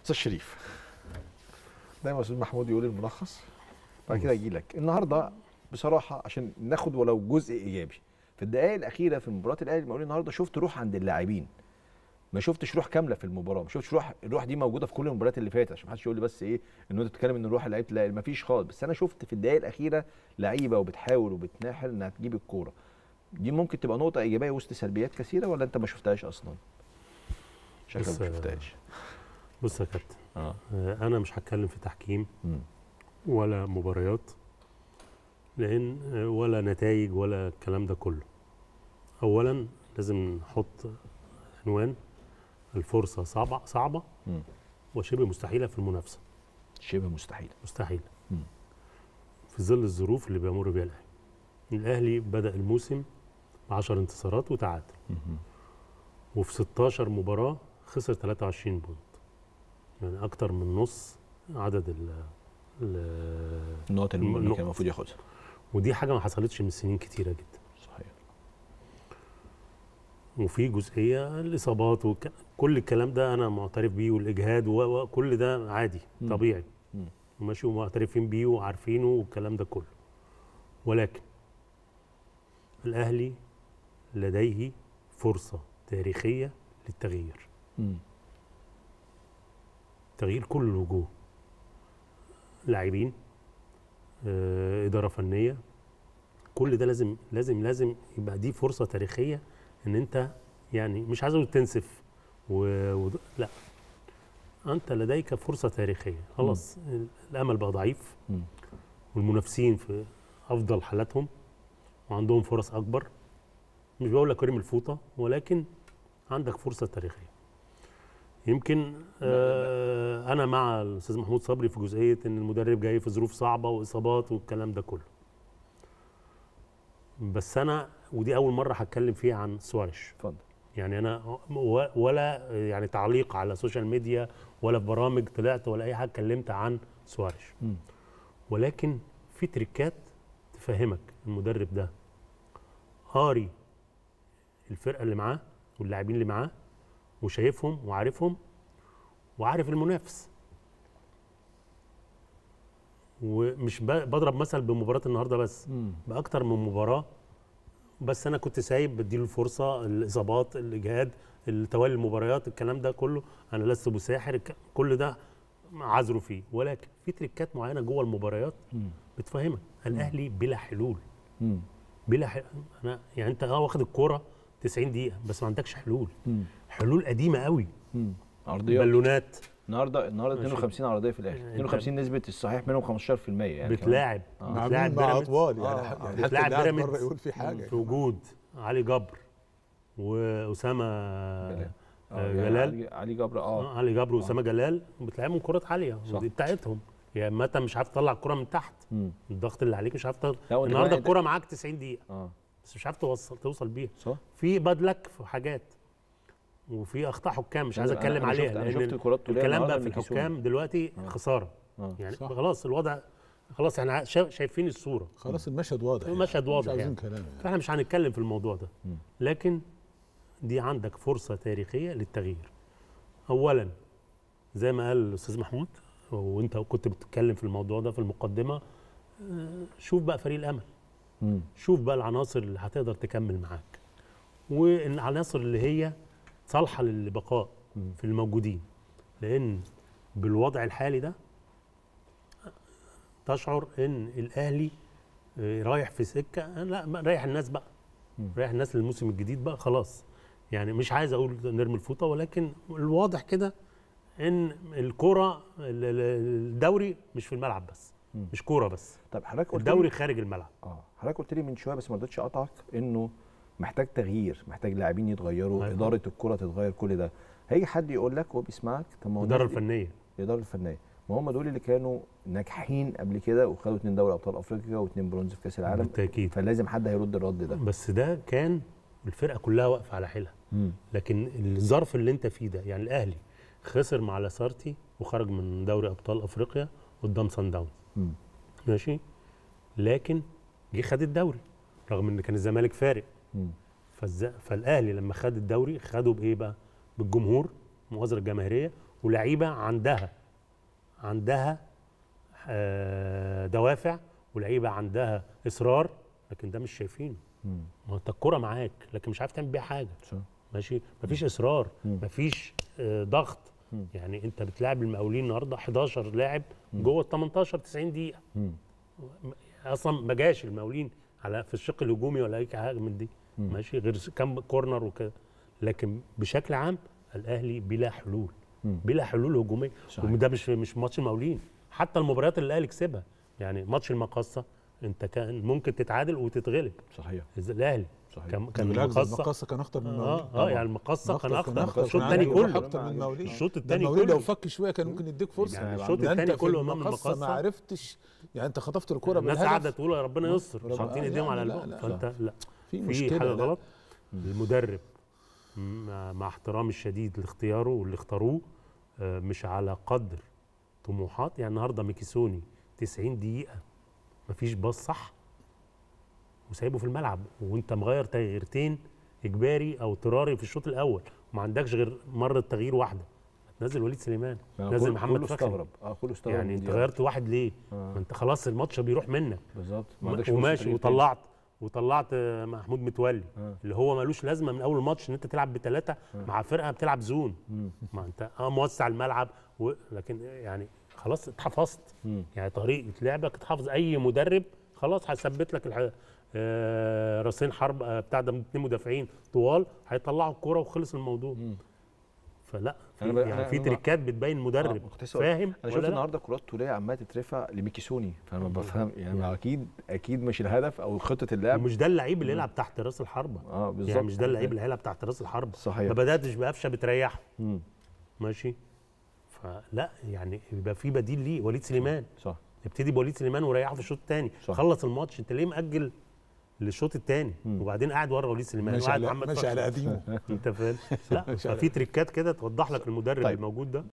استاذ شريف دايما استاذ محمود يقول الملخص بعد كده اجي لك النهارده بصراحه عشان ناخد ولو جزء ايجابي في الدقائق الاخيره في مباراه الاهلي المقاولين النهارده شفت روح عند اللاعبين ما شفتش روح كامله في المباراه ما شفتش روح الروح دي موجوده في كل المباريات اللي فاتت عشان ما حدش يقول لي بس ايه ان انت بتتكلم ان الروح اللعيبه لا ما فيش خالص بس انا شفت في الدقائق الاخيره لعيبه وبتحاول وبتناحل انها تجيب الكوره دي ممكن تبقى نقطه ايجابيه وسط سلبيات كثيره ولا انت ما شفتهاش اصلا شكلك بص ما يا- شفتهاش بص يا كابتن اه آه، انا مش هتكلم في تحكيم مم. ولا مباريات لان آه، ولا نتائج ولا الكلام ده كله اولا لازم نحط عنوان الفرصه صعبه صعبه مم. وشبه مستحيله في المنافسه شبه مستحيل مستحيل مم. في ظل الظروف اللي بيمر بيها الاهلي الاهلي بدا الموسم ب 10 انتصارات وتعادل وفي 16 مباراه خسر 23 بونت يعني اكتر من نص عدد ال ال- النقط اللي اللي النقط. كان المفروض ياخدها ودي حاجه ما حصلتش من سنين كتيره جدا صحيح وفي جزئيه الاصابات وكل الكلام ده انا معترف بيه والاجهاد و- وكل ده عادي مم. طبيعي مم. وماشي ومعترفين بيه وعارفينه والكلام ده كله ولكن الاهلي لديه فرصه تاريخيه للتغيير مم. تغيير كل الوجوه لاعبين آه، اداره فنيه كل ده لازم لازم لازم يبقى دي فرصه تاريخيه ان انت يعني مش عايز اقول تنسف و... و... لا انت لديك فرصه تاريخيه خلاص الامل بقى ضعيف مم. والمنافسين في افضل حالاتهم وعندهم فرص اكبر مش بقول لك كريم الفوطه ولكن عندك فرصه تاريخيه يمكن آه انا مع الاستاذ محمود صبري في جزئيه ان المدرب جاي في ظروف صعبه واصابات والكلام ده كله بس انا ودي اول مره هتكلم فيها عن سواريش اتفضل يعني انا و- ولا يعني تعليق على السوشيال ميديا ولا في برامج طلعت ولا اي حاجه اتكلمت عن سواريش مم. ولكن في تريكات تفهمك المدرب ده قاري الفرقه اللي معاه واللاعبين اللي معاه وشايفهم وعارفهم وعارف المنافس ومش ب- بضرب مثل بمباراه النهارده بس مم. باكتر من مباراه بس انا كنت سايب بديله الفرصه الاصابات الاجهاد توالي المباريات الكلام ده كله انا لست بساحر الك- كل ده عذره فيه ولكن في تريكات معينه جوه المباريات مم. بتفهمك الاهلي بلا حلول مم. بلا حل... انا يعني انت اه واخد الكوره 90 دقيقه بس ما عندكش حلول مم. حلول قديمه قوي مم. عرضيات بالونات النهارده النهارده ماشي. 52 عرضيه في الاهلي أنت- 52 نسبه الصحيح منهم 15% يعني كمان. بتلاعب آه. بتلاعب عاملين مع بيراميدز اطوال يعني, آه، يعني آه. حتى بتلاعب اللاعب بيراميدز بره يقول في حاجه في وجود علي جبر واسامه جلال. آه، آه، يعني جلال علي- علي جبر اه آه، علي جبر واسامه جلال بتلعبهم كرات عاليه صح. ودي بتاعتهم يا اما انت مش عارف تطلع الكره من تحت مم. الضغط اللي عليك مش عارف تطلع لا، وأنت النهارده كمان أنت- الكره معاك 90 دقيقه اه بس مش عارف توصل توصل بيها صح في بدلك في حاجات وفي اخطاء حكام مش عايز أنا- اتكلم أنا شفت- عليها أنا لان شفت الكرات الطولية الكلام النهاردة بقى في من كيسون. الحكام دلوقتي آه. خساره اه يعني صح. خلاص الوضع خلاص احنا شا- شايفين الصوره خلاص المشهد واضح المشهد مش واضح عايزين يعني. كلام يعني. فاحنا مش هنتكلم في الموضوع ده مم. لكن دي عندك فرصه تاريخيه للتغيير اولا زي ما قال الاستاذ محمود وانت كنت بتتكلم في الموضوع ده في المقدمه آه، شوف بقى فريق الامل مم. شوف بقى العناصر اللي هتقدر تكمل معاك والعناصر اللي هي صالحه للبقاء مم. في الموجودين لان بالوضع الحالي ده تشعر ان الاهلي آه، رايح في سكه لا ما- رايح الناس بقى مم. رايح الناس للموسم الجديد بقى خلاص يعني مش عايز اقول نرمي الفوطه ولكن الواضح كده ان الكره ال- ال- الدوري مش في الملعب بس مم. مش كوره بس طب حضرتك قلت لي- الدوري خارج الملعب اه حضرتك قلت لي من شويه بس ما رضيتش اقطعك انه محتاج تغيير محتاج لاعبين يتغيروا أيوة. اداره الكره تتغير كل ده هيجي حد يقول لك وهو بيسمعك طب ما هو الاداره الناس دي- الفنيه الاداره الفنيه ما هم دول اللي كانوا ناجحين قبل كده وخدوا اتنين دوري ابطال افريقيا واتنين برونز في كاس العالم بالتاكيد فلازم حد هيرد الرد ده بس ده كان الفرقه كلها واقفه على حيلها مم. لكن الظرف اللي انت فيه ده يعني الاهلي خسر مع لاسارتي وخرج من دوري ابطال افريقيا قدام سان داونز مم. ماشي لكن جه خد الدوري رغم ان كان الزمالك فارق مم. فالز... فالاهلي لما خد الدوري خده بايه بقى بالجمهور المؤازره الجماهيريه ولعيبه عندها عندها آه، دوافع ولعيبه عندها اصرار لكن ده مش شايفينه مم. ما هو انت الكوره معاك لكن مش عارف تعمل بيها حاجه صح. ماشي مفيش اصرار مم. مفيش آه، ضغط مم. يعني انت بتلاعب المقاولين النهارده 11 لاعب جوه ال 18 90 دقيقه مم. اصلا ما جاش المقاولين على في الشق الهجومي ولا اي حاجه من دي مم. ماشي غير كام كورنر وكده لكن بشكل عام الاهلي بلا حلول مم. بلا حلول هجوميه صحيح. وده مش مش ماتش المقاولين حتى المباريات اللي الاهلي كسبها يعني ماتش المقصه انت كان ممكن تتعادل وتتغلب صحيح إذا الاهلي صحيح كان كان بالعكس المقصه المقصه كان اخطر من المقاولين اه اه يعني المقصه كان مقصة اخطر الشوط كان الثاني عنده روح كله اكتر من المقاولين الشوط ده الثاني المقاولين لو كله فك شويه كان ممكن يديك فرصه يعني يعني الشوط ده الثاني انت كله في امام المقصه ما المقصه عرفتش يعني انت خطفت الكره الناس بالهدف قاعده تقول يا ربنا يستر ربنا- حاطين آه، ايديهم لا، على لا، الباب لا، فانت لا في في مشكله حاجه لا. غلط المدرب مع, مع احترامي الشديد لاختياره واللي اختاروه آه، مش على قدر طموحات يعني النهارده ميكيسوني 90 دقيقه مفيش باص صح وسايبه في الملعب وانت مغير تغييرتين اجباري او اضطراري في الشوط الاول وما عندكش غير مره تغيير واحده نزل وليد سليمان يعني نزل كل- محمد كله فخري استغرب اه كله استغرب يعني من انت دي. غيرت واحد ليه؟ آه. ما انت خلاص الماتش بيروح منك بالظبط ما عندكش فرصة وماشي تغيير تاني. وطلعت وطلعت آه، محمود متولي آه. اللي هو ملوش لازمه من اول ماتش ان انت تلعب بثلاثه مع فرقه بتلعب زون مم. ما انت اه موسع الملعب و... لكن يعني خلاص اتحفظت مم. يعني طريقه لعبك اتحفظ اي مدرب خلاص هيثبت لك الح... آه راسين حرب آه بتاع ده اتنين مدافعين طوال هيطلعوا الكوره وخلص الموضوع مم. فلا في أنا ب- يعني أنا- في أنا- تريكات بتبين مدرب آه، كنت لسه أقول- فاهم انا شفت ولا لا؟ النهارده كرات طوليه عماله تترفع لميكيسوني فانا ما بفهم يعني ما اكيد اكيد مش الهدف او خطه اللعب ومش ده اللعيب اللي يلعب تحت راس الحربه اه بالظبط يعني مش ده اللعيب اللي هيلعب تحت راس الحربه صحيح ما بداتش بقفشه بتريحه مم. ماشي فلا يعني يبقى في بديل ليه وليد سليمان صح ابتدي بوليد سليمان وريحه في الشوط الثاني صح. خلص الماتش انت ليه مأجل للشوط الثاني مم. وبعدين قاعد ورا وليد سليمان ماشي وقاعد على محمد ماشي فتحي. على قديمه انت فاهم لا ماشي على- ففي تريكات كده توضح لك المدرب طيب. الموجود ده